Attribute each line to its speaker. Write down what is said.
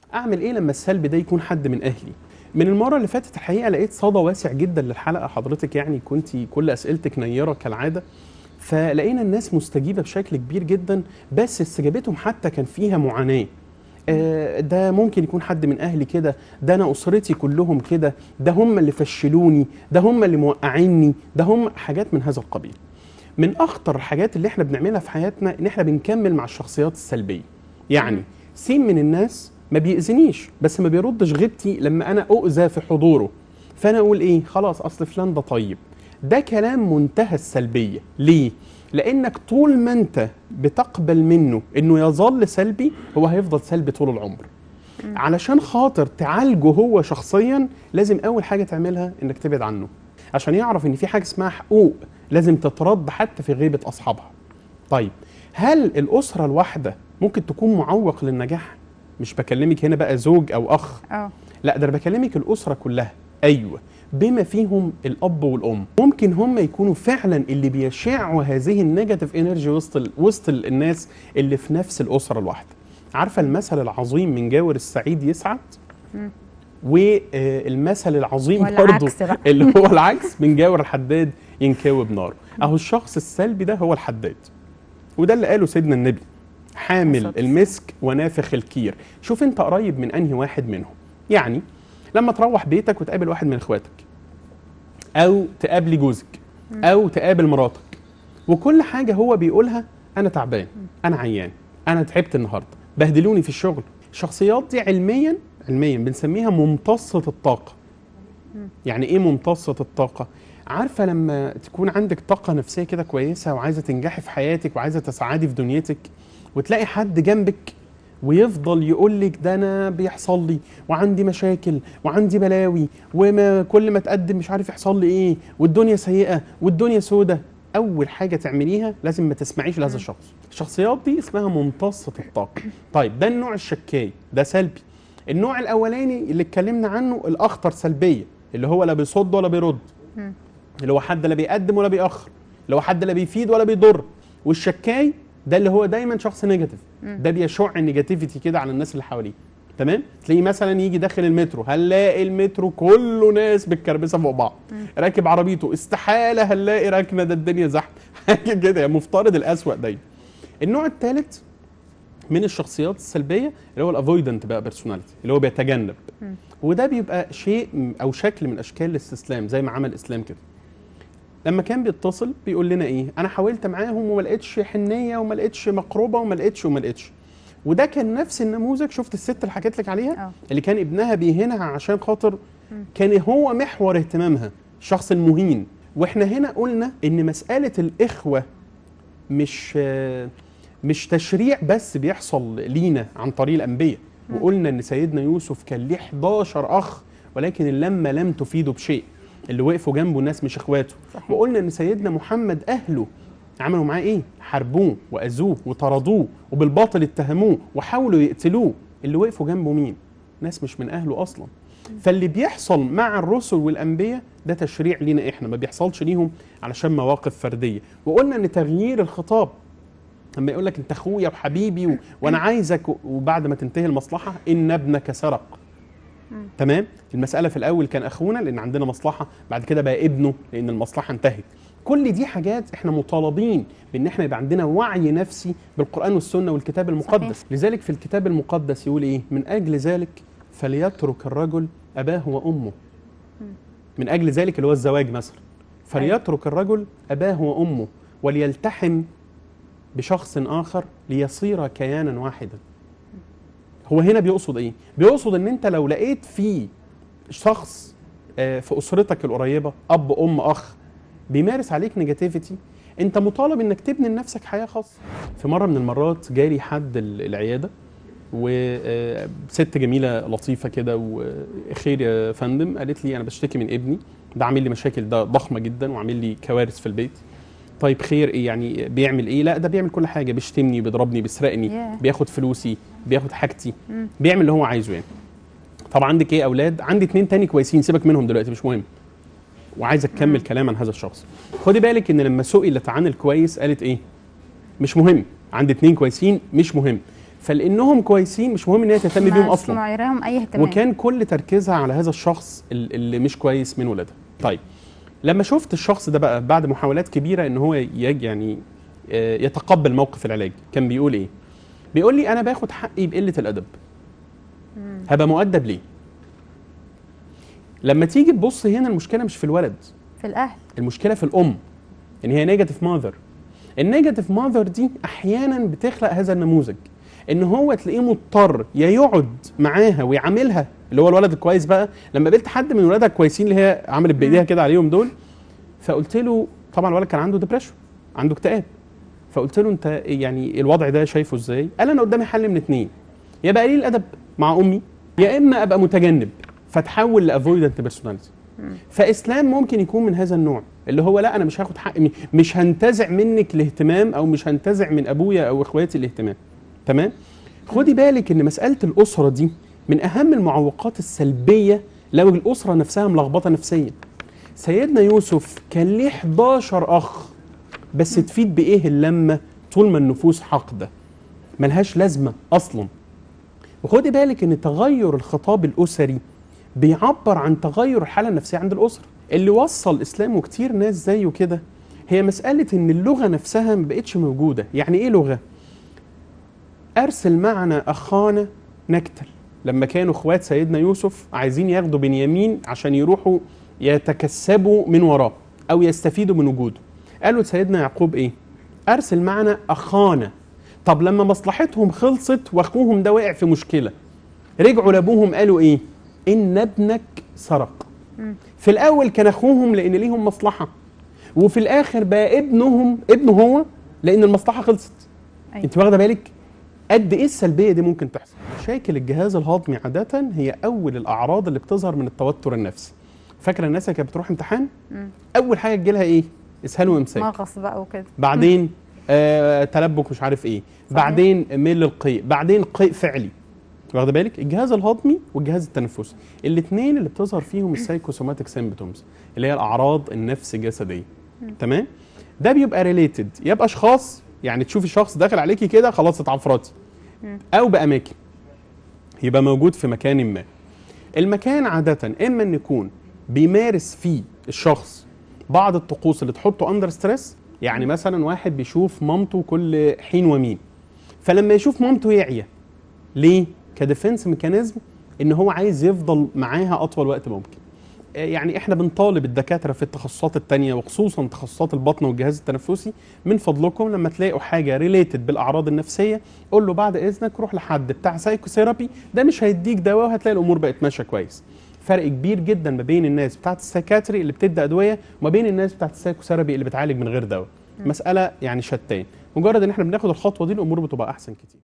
Speaker 1: اعمل ايه لما السلبي ده يكون حد من اهلي من المره اللي فاتت الحقيقه لقيت صدى واسع جدا للحلقه حضرتك يعني كنت كل اسئلتك نيره كالعاده فلقينا الناس مستجيبه بشكل كبير جدا بس استجابتهم حتى كان فيها معاناه آه، ده ممكن يكون حد من اهلي كده ده انا اسرتي كلهم كده ده هم اللي فشلوني ده هم اللي موقعيني ده هم حاجات من هذا القبيل من اخطر الحاجات اللي احنا بنعملها في حياتنا ان احنا بنكمل مع الشخصيات السلبيه يعني سين من الناس ما بيأذنيش بس ما بيردش غيبتي لما انا اؤذى في حضوره فانا اقول ايه خلاص اصل فلان ده طيب ده كلام منتهى السلبيه ليه لانك طول ما انت بتقبل منه انه يظل سلبي هو هيفضل سلبي طول العمر علشان خاطر تعالجه هو شخصيا لازم اول حاجه تعملها انك تبعد عنه عشان يعرف ان في حاجه اسمها حقوق لازم تترد حتى في غيبه اصحابها طيب هل الاسره الواحده ممكن تكون معوق للنجاح مش بكلمك هنا بقى زوج او اخ
Speaker 2: اه
Speaker 1: لا ده انا بكلمك الاسره كلها ايوه بما فيهم الاب والام ممكن هم يكونوا فعلا اللي بيشعوا هذه النيجاتيف انرجي وسط ال... وسط ال- الناس اللي في نفس الاسره الواحده عارفه المثل العظيم من جاور السعيد يسعد
Speaker 2: مم.
Speaker 1: والمثل العظيم برضه
Speaker 2: والعكس بقى.
Speaker 1: اللي هو العكس من جاور الحداد ينكوي بناره اهو الشخص السلبي ده هو الحداد وده اللي قاله سيدنا النبي حامل
Speaker 2: الصلاة
Speaker 1: المسك ونافخ الكير شوف انت قريب من انهي واحد منهم يعني لما تروح بيتك وتقابل واحد من اخواتك او تقابلي جوزك او تقابل مراتك وكل حاجه هو بيقولها انا تعبان انا عيان انا تعبت النهارده بهدلوني في الشغل الشخصيات دي علميا علميا بنسميها ممتصه الطاقه يعني ايه ممتصه الطاقه عارفه لما تكون عندك طاقه نفسيه كده كويسه وعايزه تنجحي في حياتك وعايزه تسعدي في دنيتك وتلاقي حد جنبك ويفضل يقول لك ده انا بيحصل لي وعندي مشاكل وعندي بلاوي وما كل ما تقدم مش عارف يحصل لي ايه والدنيا سيئه والدنيا سودة اول حاجه تعمليها لازم ما تسمعيش لهذا الشخص الشخصيات دي اسمها ممتصه الطاقه طيب ده النوع الشكاي ده سلبي النوع الاولاني اللي اتكلمنا عنه الاخطر سلبيه اللي هو لا بيصد ولا بيرد
Speaker 2: مم.
Speaker 1: اللي هو حد لا بيقدم ولا بيأخر اللي هو حد لا بيفيد ولا بيضر والشكاي ده اللي هو دايما شخص نيجاتيف ده بيشع النيجاتيفيتي كده على الناس اللي حواليه تمام تلاقيه مثلا يجي داخل المترو هنلاقي المترو كله ناس بالكربسه فوق بعض راكب عربيته استحاله هنلاقي راكنه ده الدنيا زحمه حاجه كده يعني مفترض الاسوأ دايما النوع الثالث من الشخصيات السلبيه اللي هو الافويدنت بقى بيرسوناليتي اللي هو بيتجنب وده بيبقى شيء م- او شكل من اشكال الاستسلام زي ما عمل الاسلام كده لما كان بيتصل بيقول لنا ايه انا حاولت معاهم وما لقيتش حنيه وما لقيتش مقربه وما لقيتش وما لقيتش وده كان نفس النموذج شفت الست اللي حكيت لك عليها
Speaker 2: اه
Speaker 1: اللي كان ابنها بيهينها عشان خاطر كان هو محور اهتمامها الشخص المهين واحنا هنا قلنا ان مساله الاخوه مش آه، مش تشريع بس بيحصل لينا عن طريق الانبياء وقلنا ان سيدنا يوسف كان ليه 11 اخ ولكن اللمه لم تفيده بشيء اللي وقفوا جنبه ناس مش اخواته
Speaker 2: صحيح.
Speaker 1: وقلنا ان سيدنا محمد اهله عملوا معاه ايه حاربوه واذوه وطردوه وبالباطل اتهموه وحاولوا يقتلوه اللي وقفوا جنبه مين ناس مش من اهله اصلا فاللي بيحصل مع الرسل والانبياء ده تشريع لينا احنا ما بيحصلش ليهم علشان مواقف فرديه وقلنا ان تغيير الخطاب لما يقول لك انت اخويا وحبيبي و... وانا عايزك و... وبعد ما تنتهي المصلحه ان ابنك سرق تمام المساله في الاول كان اخونا لان عندنا مصلحه بعد كده بقى ابنه لان المصلحه انتهت كل دي حاجات احنا مطالبين بان احنا يبقى عندنا وعي نفسي بالقران والسنه والكتاب المقدس
Speaker 2: صحيح.
Speaker 1: لذلك في الكتاب المقدس يقول ايه من اجل ذلك فليترك الرجل اباه وامه من اجل ذلك اللي هو الزواج مثلا فليترك الرجل اباه وامه وليلتحم بشخص اخر ليصير كيانا واحدا هو هنا بيقصد ايه بيقصد ان انت لو لقيت في شخص آه، في اسرتك القريبه اب ام اخ بيمارس عليك نيجاتيفيتي انت مطالب انك تبني لنفسك حياه خاصه في مره من المرات جالي حد ال- العياده وست جميله لطيفه كده وخير يا فندم قالت لي انا بشتكي من ابني ده عامل لي مشاكل ده ضخمه جدا وعامل لي كوارث في البيت طيب خير ايه يعني بيعمل ايه لا ده بيعمل كل حاجه بيشتمني بيضربني بيسرقني
Speaker 2: ياه.
Speaker 1: بياخد فلوسي بياخد حاجتي
Speaker 2: مم.
Speaker 1: بيعمل اللي هو عايزه يعني طب عندك ايه اولاد عندي اتنين تاني كويسين سيبك منهم دلوقتي مش مهم وعايزه تكمل كلام عن هذا الشخص خدي بالك ان لما سئلت عن الكويس قالت ايه مش مهم عندي اتنين كويسين مش مهم فلانهم كويسين مش مهم ان هي تهتم بيهم
Speaker 2: مش
Speaker 1: اصلا
Speaker 2: معيراهم اي اهتمام
Speaker 1: وكان كل تركيزها على هذا الشخص ال- اللي مش كويس من ولادها طيب لما شفت الشخص ده بقى بعد محاولات كبيره ان هو يج يعني آه، يتقبل موقف العلاج كان بيقول ايه بيقول لي انا باخد حقي بقله الادب هبقى مؤدب ليه لما تيجي تبص هنا المشكله مش في الولد
Speaker 2: في الاهل
Speaker 1: المشكله في الام ان هي نيجاتيف ماذر النيجاتيف ماذر دي احيانا بتخلق هذا النموذج ان هو تلاقيه مضطر يا يقعد معاها ويعاملها اللي هو الولد الكويس بقى لما قابلت حد من ولادها الكويسين اللي هي عملت بايديها كده عليهم دول فقلت له طبعا الولد كان عنده ديبريشن عنده اكتئاب فقلت له انت يعني الوضع ده شايفه ازاي قال انا قدامي حل من اتنين يا بقى قليل الادب مع امي يا اما ابقى متجنب فتحول لافويدنت بيرسوناليتي فاسلام ممكن يكون من هذا النوع اللي هو لا انا مش هاخد حقي مش هنتزع منك الاهتمام او مش هنتزع من ابويا او اخواتي الاهتمام تمام خدي بالك ان مساله الاسره دي من اهم المعوقات السلبيه لو الاسره نفسها ملخبطه نفسيا سيدنا يوسف كان ليه 11 اخ بس تفيد بايه اللمه طول ما النفوس حاقده ملهاش لازمه اصلا وخدي بالك ان تغير الخطاب الاسري بيعبر عن تغير الحاله النفسيه عند الاسره اللي وصل الاسلام وكتير ناس زيه كده هي مساله ان اللغه نفسها ما بقتش موجوده يعني ايه لغه ارسل معنا اخانا نكتل لما كانوا اخوات سيدنا يوسف عايزين ياخدوا بنيامين عشان يروحوا يتكسبوا من وراه او يستفيدوا من وجوده قالوا لسيدنا يعقوب ايه ارسل معنا اخانا طب لما مصلحتهم خلصت واخوهم ده وقع في مشكله رجعوا لابوهم قالوا ايه ان ابنك سرق في الاول كان اخوهم لان ليهم مصلحه وفي الاخر بقى ابنهم ابنه هو لان المصلحه خلصت
Speaker 2: أيوة.
Speaker 1: انت واخده بالك قد ايه السلبيه دي ممكن تحصل مشاكل الجهاز الهضمي عاده هي اول الاعراض اللي بتظهر من التوتر النفسي فاكره الناس اللي كانت بتروح امتحان
Speaker 2: مم.
Speaker 1: اول حاجه تجي لها ايه اسهال وامساك
Speaker 2: مغص بقى وكده
Speaker 1: بعدين آه تلبك مش عارف ايه
Speaker 2: صحيح.
Speaker 1: بعدين ميل للقيء بعدين قيء فعلي واخد بالك الجهاز الهضمي والجهاز التنفسي الاثنين اللي بتظهر فيهم السايكوسوماتيك سيمبتومز اللي هي الاعراض النفس الجسديه تمام ده بيبقى ريليتد يا باشخاص يعني تشوفي شخص داخل عليكي كده خلاص اتعفرتي او باماكن يبقى موجود في مكان ما المكان عاده اما ان يكون بيمارس فيه الشخص بعض الطقوس اللي تحطه اندر ستريس يعني مثلا واحد بيشوف مامته كل حين ومين فلما يشوف مامته يعيا ليه كديفنس ميكانيزم ان هو عايز يفضل معاها اطول وقت ممكن آه، يعني احنا بنطالب الدكاتره في التخصصات التانية وخصوصا تخصصات البطن والجهاز التنفسي من فضلكم لما تلاقوا حاجه ريليتد بالاعراض النفسيه قول له بعد اذنك روح لحد بتاع سايكوثيرابي ده مش هيديك دواء وهتلاقي الامور بقت ماشيه كويس فرق كبير جدا ما بين الناس بتاعت السايكاتري اللي بتدي ادويه وما بين الناس بتاعت السايكوثيرابي اللي بتعالج من غير دواء مساله يعني شتان مجرد ان احنا بناخد الخطوه دي الامور بتبقى احسن كتير